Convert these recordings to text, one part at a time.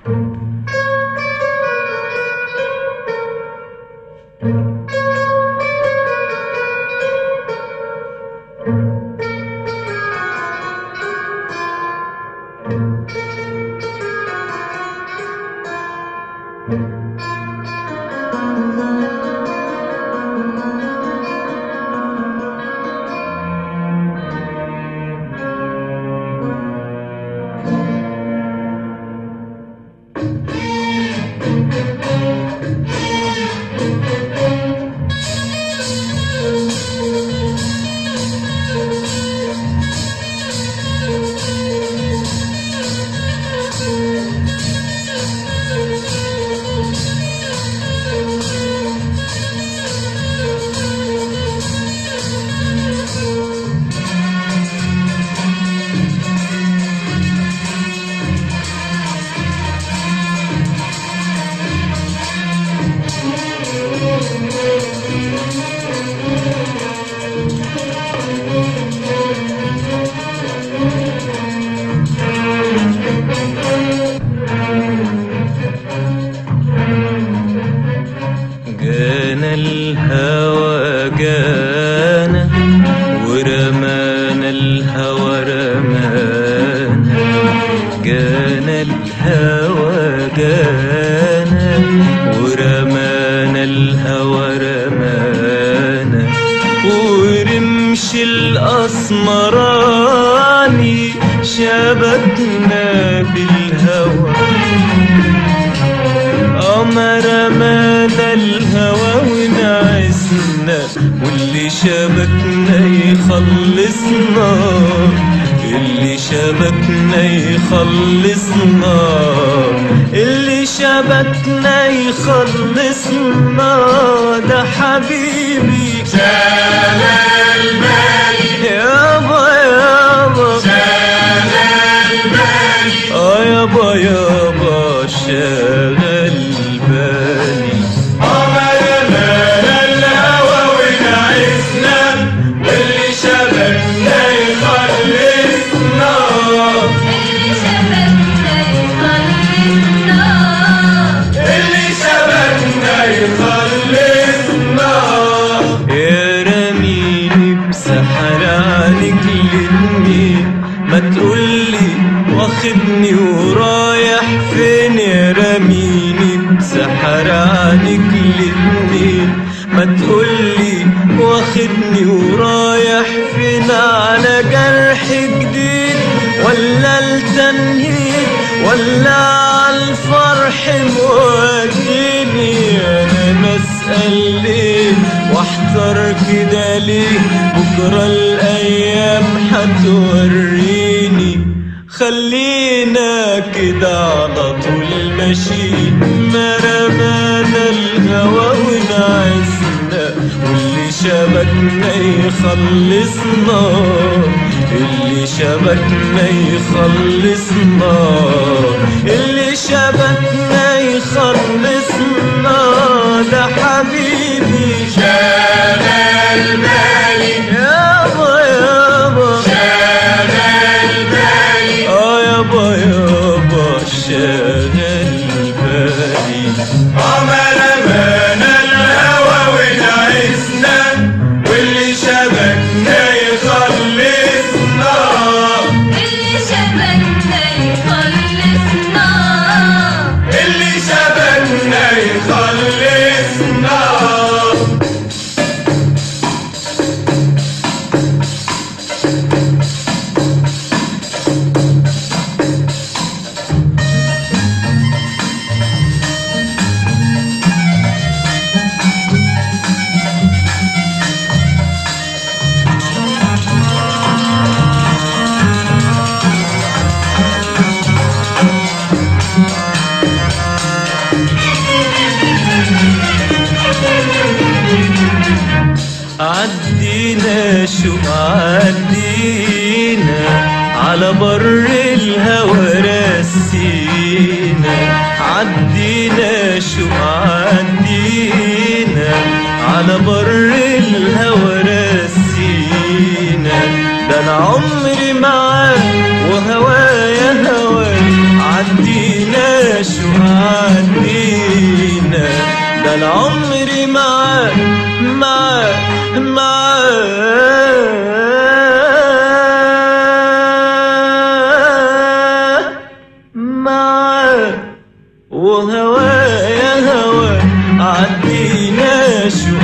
جانا الهوى جانا ورمانا الهوى رمانا جانا الهوى جانا ورمانا الهوى رمانا ورمش الأسمراني شبكنا بالهوى قمر مانا الهوى ونعسنا واللي شبكنا يخلصنا اللي شبكنا يخلصنا اللي شبكنا يخلصنا ده حبيبي شغل بالي يابا يابا شغل بالي اه يابا يابا شغل بالي قمر مانا الهوى ونعسنا واللي شبكنا يخلصنا اللي شبكنا يخلصنا يا رميني بسحر عنك الاتنين ما تقولي واخدني ورايح فين يا رميني بسحر عنك الاتنين ما تقولي واخدني ورايح فين على جرح جديد ولا التنهيد ولا عالفرح موديني انا بسأل ليه واحتار كده ليه بكرة الايام هتوريني خلينا كده على طول ماشيين ما رمانا الهوى ونعسنا واللي شبكنا يخلصنا اللي شبكنا يخلصنا اللي شبكنا يخلصنا ده حبيبي شغل بالي يابا يابا شغل بالي اه يابا يابا شغل بالي قمر مانا الهوى ونعسنا واللي شبكنا يخلصنا اللي شبكنا يخلصنا عدينا شو عدينا على بر الهوى رسينا عدينا شو عدينا على بر الهوى رسينا ده انا عمري معاك وهوايا هواك عدينا شو عدينا ده العمر معاك معاك معاك معاك وهوايا هوا عدينا شو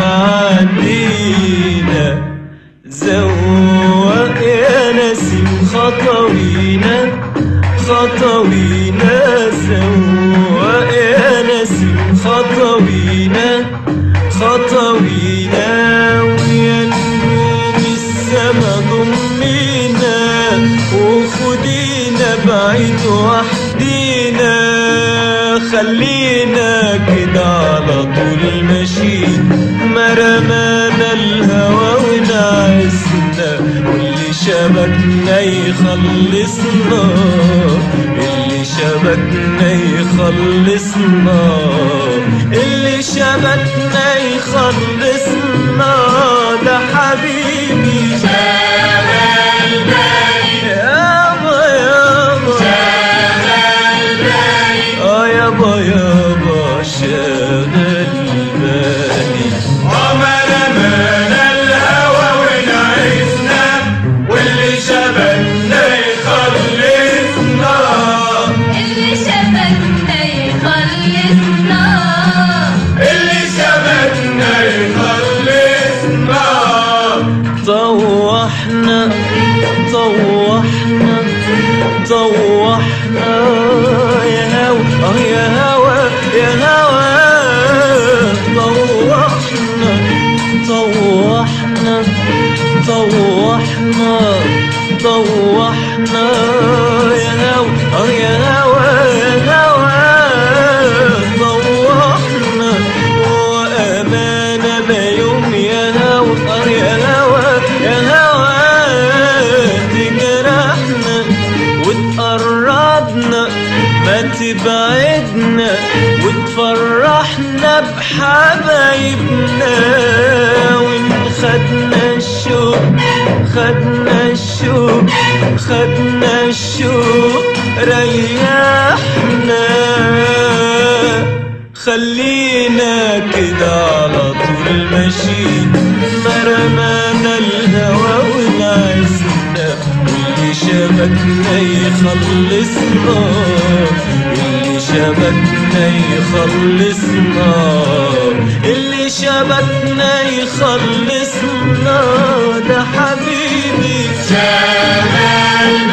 عدينا زوق يا نسيم خطوينا خطوينا زوق يا نسيم خطوينا خطوينا ويا نجوم السما ضمينا وخدينا بعيد وحدينا خلينا كده على طول ماشيين ما رمانا الهوى ونعسنا واللي شبكنا يخلصنا اللي شبكنا يخلصنا اللي شبكنا يخلصنا ده حبيبي شغل بالي يابا يابا شغل بالي اه يابا يابا شغل بالي عمر رمانا الهوى ونعسنا واللي شبكنا يخلصنا اللي شبكنا يخلصنا اللي شبكنا يخلصنا طوحنا طوحنا طوحنا يا هوا اه يا هوا يا هوا طوحنا طوحنا طوحنا طوحنا يا هوا اه يا هوا يا هوا طوحنا وأمانة بيوم يا هوا اه يا هوا يا هوا تجرحنا وتقربنا ما تبعدنا وتفرحنا بحبايبنا وإن خدنا الشوق خدنا الشوق خدنا الشوق ريحنا خلينا كده على طول ماشيين ما رمانا الهوى ونعسنا واللي شبكنا يخلصنا اللي شبكنا يخلصنا اللي شبكنا يخلصنا ده حبيبي شغل